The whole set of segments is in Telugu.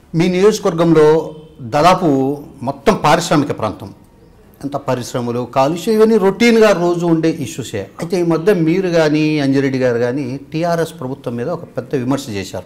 మీ నియోజకవర్గంలో దాదాపు మొత్తం పారిశ్రామిక ప్రాంతం అంత పరిశ్రమలు కాలుష్యం ఇవన్నీ రొటీన్గా రోజు ఉండే ఇష్యూసే అయితే ఈ మధ్య మీరు కానీ అంజిరెడ్డి గారు కానీ టీఆర్ఎస్ ప్రభుత్వం మీద ఒక పెద్ద విమర్శ చేశారు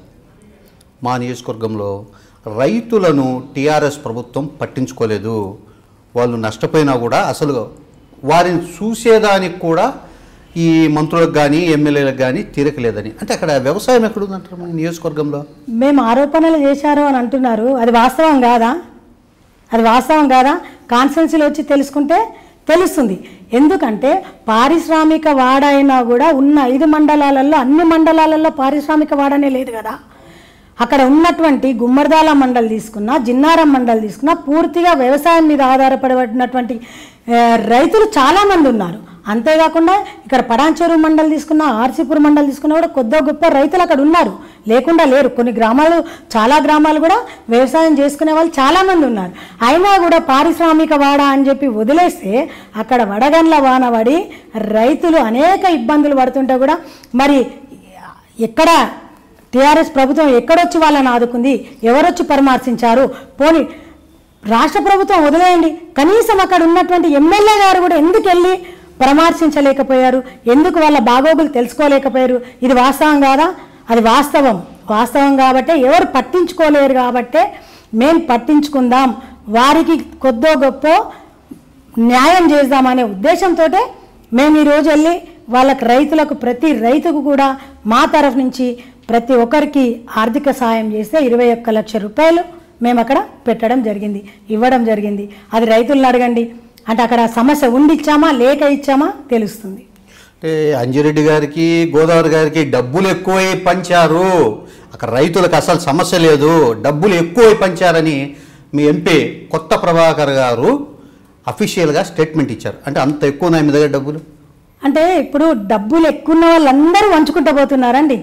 మా నియోజకవర్గంలో రైతులను టీఆర్ఎస్ ప్రభుత్వం పట్టించుకోలేదు వాళ్ళు నష్టపోయినా కూడా అసలు వారిని చూసేదానికి కూడా ఈ మంత్రులకు కానీ ఎమ్మెల్యేలకు కానీ తీరకలేదని అంటే అక్కడ వ్యవసాయం ఎక్కడుందంటారు మన నియోజకవర్గంలో మేము ఆరోపణలు చేశారు అని అంటున్నారు అది వాస్తవం కాదా అది వాస్తవం కాదా కాన్స్టెన్సీలో వచ్చి తెలుసుకుంటే తెలుస్తుంది ఎందుకంటే పారిశ్రామిక వాడ అయినా కూడా ఉన్న ఐదు మండలాలలో అన్ని మండలాలలో పారిశ్రామిక వాడనే లేదు కదా అక్కడ ఉన్నటువంటి గుమ్మడిదాల మండలి తీసుకున్నా జిన్నారం మండలి తీసుకున్నా పూర్తిగా వ్యవసాయం మీద ఆధారపడినటువంటి ఆ, రైతులు చాలామంది ఉన్నారు అంతేకాకుండా ఇక్కడ పడాంచెరు మండలి తీసుకున్నా ఆర్సీపూర్ మండలి తీసుకున్నా కూడా కొద్ది గొప్ప రైతులు అక్కడ ఉన్నారు లేకుండా లేరు కొన్ని గ్రామాలు చాలా గ్రామాలు కూడా వ్యవసాయం చేసుకునే వాళ్ళు చాలామంది ఉన్నారు అయినా కూడా పారిశ్రామిక వాడ అని చెప్పి వదిలేస్తే అక్కడ వడగండ్ల వాన పడి రైతులు అనేక ఇబ్బందులు పడుతుంటే కూడా మరి ఎక్కడ టీఆర్ఎస్ ప్రభుత్వం ఎక్కడొచ్చి వాళ్ళని ఆదుకుంది ఎవరొచ్చి పరామర్శించారు పోని రాష్ట్ర ప్రభుత్వం వదిలేయండి కనీసం అక్కడ ఉన్నటువంటి ఎమ్మెల్యే గారు కూడా ఎందుకు వెళ్ళి పరామర్శించలేకపోయారు ఎందుకు వాళ్ళ బాగోగులు తెలుసుకోలేకపోయారు ఇది వాస్తవం కాదా అది వాస్తవం వాస్తవం కాబట్టే ఎవరు పట్టించుకోలేరు కాబట్టే మేం పట్టించుకుందాం వారికి కొద్దో గొప్ప న్యాయం చేద్దామనే ఉద్దేశంతో మేము ఈరోజు వెళ్ళి వాళ్ళకి రైతులకు ప్రతి రైతుకు కూడా మా తరఫు నుంచి ప్రతి ఒక్కరికి ఆర్థిక సాయం చేస్తే ఇరవై ఒక్క లక్ష రూపాయలు మేము అక్కడ పెట్టడం జరిగింది ఇవ్వడం జరిగింది అది రైతులను అడగండి అంటే అక్కడ సమస్య ఉండి ఇచ్చామా లేక ఇచ్చామా తెలుస్తుంది అంటే అంజిరెడ్డి గారికి గోదావరి గారికి డబ్బులు ఎక్కువై పంచారు అక్కడ రైతులకు అసలు సమస్య లేదు డబ్బులు ఎక్కువై పంచారని మీ ఎంపీ కొత్త ప్రభాకర్ గారు అఫీషియల్గా స్టేట్మెంట్ ఇచ్చారు అంటే అంత ఎక్కువ ఉన్నాయి మీ దగ్గర డబ్బులు అంటే ఇప్పుడు డబ్బులు ఎక్కువ ఉన్న వాళ్ళందరూ వంచుకుంటూ పోతున్నారండి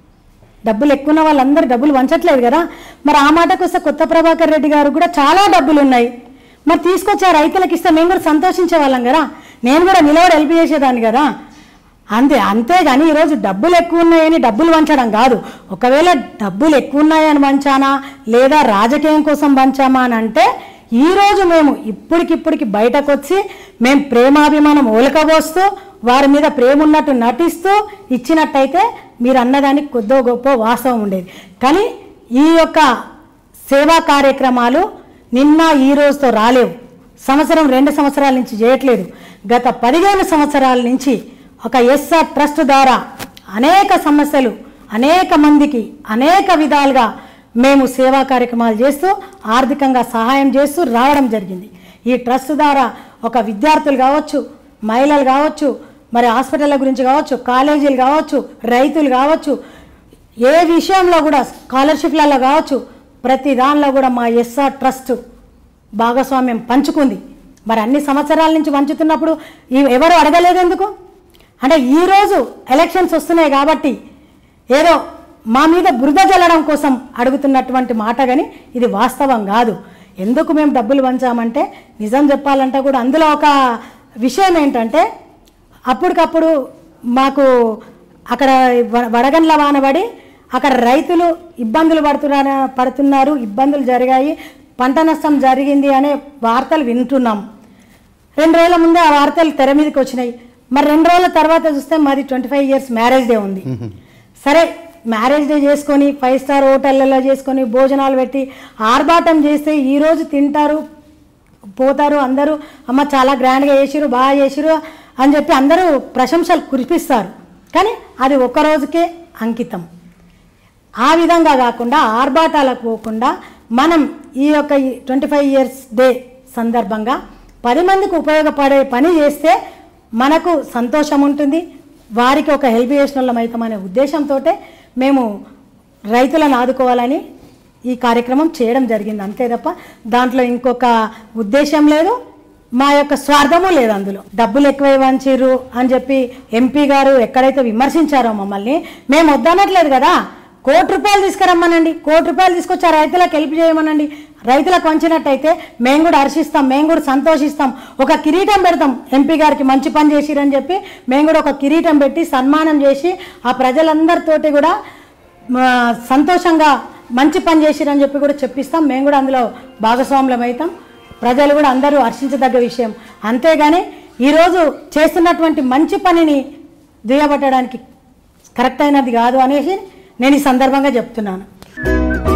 డబ్బులు ఎక్కువ ఉన్న వాళ్ళందరూ డబ్బులు వంచట్లేదు కదా మరి ఆ మాటకు వస్తే కొత్త ప్రభాకర్ రెడ్డి గారు కూడా చాలా డబ్బులు ఉన్నాయి మరి తీసుకొచ్చి ఆ రైతులకు ఇస్తే మేము కూడా సంతోషించే వాళ్ళం కదా నేను కూడా నిలబడి హెల్ప్ చేసేదాన్ని కదా అంతే అంతేగాని ఈరోజు డబ్బులు ఎక్కువ ఉన్నాయని డబ్బులు వంచడం కాదు ఒకవేళ డబ్బులు ఎక్కువ ఉన్నాయని వంచానా లేదా రాజకీయం కోసం వంచామా అని అంటే ఈరోజు మేము ఇప్పటికిప్పటికి బయటకు వచ్చి మేము ప్రేమాభిమానం ఓలకబోస్తూ వారి మీద ప్రేమ ఉన్నట్టు నటిస్తూ ఇచ్చినట్టయితే మీరు అన్నదానికి కొద్దో గొప్ప వాస్తవం ఉండేది కానీ ఈ యొక్క సేవా కార్యక్రమాలు నిన్న ఈ రోజుతో రాలేవు సంవత్సరం రెండు సంవత్సరాల నుంచి చేయట్లేదు గత పదిహేను సంవత్సరాల నుంచి ఒక ఎస్ఆర్ ట్రస్ట్ ద్వారా అనేక సమస్యలు అనేక మందికి అనేక విధాలుగా మేము సేవా కార్యక్రమాలు చేస్తూ ఆర్థికంగా సహాయం చేస్తూ రావడం జరిగింది ఈ ట్రస్ట్ ద్వారా ఒక విద్యార్థులు కావచ్చు మహిళలు కావచ్చు మరి హాస్పిటళ్ళ గురించి కావచ్చు కాలేజీలు కావచ్చు రైతులు కావచ్చు ఏ విషయంలో కూడా స్కాలర్షిప్లలో కావచ్చు ప్రతి దానిలో కూడా మా ఎస్ఆర్ ట్రస్ట్ భాగస్వామ్యం పంచుకుంది మరి అన్ని సంవత్సరాల నుంచి పంచుతున్నప్పుడు ఈ- ఎవరు అడగలేదు ఎందుకు అంటే ఈరోజు ఎలక్షన్స్ వస్తున్నాయి కాబట్టి ఏదో మా మీద బురద జల్లడం కోసం అడుగుతున్నటువంటి మాట కానీ ఇది వాస్తవం కాదు ఎందుకు మేము డబ్బులు పంచామంటే నిజం చెప్పాలంటే కూడా అందులో ఒక విషయం ఏంటంటే అప్పటికప్పుడు మాకు అక్కడ వ- వడగండ్ల వానబడి అక్కడ రైతులు ఇబ్బందులు పడుతున్నా పడుతున్నారు ఇబ్బందులు జరిగాయి పంట నష్టం జరిగింది అనే వార్తలు వింటున్నాం రెండు రోజుల ముందే ఆ వార్తలు తెర మీదకి వచ్చినాయి మరి రెండు రోజుల తర్వాత చూస్తే మాది twenty five years marriage day ఉంది సరే మ్యారేజ్ డే చేసుకొని ఫైవ్ స్టార్ హోటళ్ళలో చేసుకొని భోజనాలు పెట్టి ఆర్భాటం చేస్తే ఈరోజు తింటారు పోతారు అందరూ అమ్మ చాలా గ్రాండ్గా చేసిరు బాగా చేసిరు అని చెప్పి అందరూ ప్రశంసలు కురిపిస్తారు కానీ అది ఒక్క రోజుకే అంకితం ఆ విధంగా కాకుండా ఆర్భాటాలకు పోకుండా మనం ఈ యొక్క ట్వంటీ ఫైవ్ ఇయర్స్ డే సందర్భంగా పది మందికి ఉపయోగపడే పని చేస్తే మనకు సంతోషం ఉంటుంది వారికి ఒక హెల్ప్ చేసిన వాళ్ళం అవుతామనే ఉద్దేశంతో మేము రైతులను ఆదుకోవాలని ఈ కార్యక్రమం చేయడం జరిగింది అంతే తప్ప దాంట్లో ఇంకొక ఉద్దేశం లేదు మా యొక్క స్వార్థము లేదు అందులో డబ్బులు ఎక్కువ వంచిర్రు అని చెప్పి ఎంపీ గారు ఎక్కడైతే విమర్శించారో మమ్మల్ని మేము వద్దనట్లేదు కదా కోటి రూపాయలు తీసుకురమ్మనండి కోటి రూపాయలు తీసుకొచ్చి ఆ రైతులకు హెల్ప్ చేయమనండి రైతులకు వంచినట్టయితే మేము కూడా హర్షిస్తాం మేము కూడా సంతోషిస్తాం ఒక కిరీటం పెడతాం ఎంపీ గారికి మంచి పని చేసిరని చెప్పి మేము కూడా ఒక కిరీటం పెట్టి సన్మానం చేసి ఆ ప్రజలందరితోటి కూడా మా సంతోషంగా మంచి పని చేసిరని చెప్పి కూడా చెప్పిస్తాం మేము కూడా అందులో భాగస్వాములం అవుతాం ప్రజలు కూడా అందరూ హర్షించదగ్గ విషయం అంతేగాని ఈరోజు చేస్తున్నటువంటి మంచి పనిని దుయ్యబట్టడానికి కరెక్ట్ అయినది కాదు అనేసి నేను ఈ సందర్భంగా చెప్తున్నాను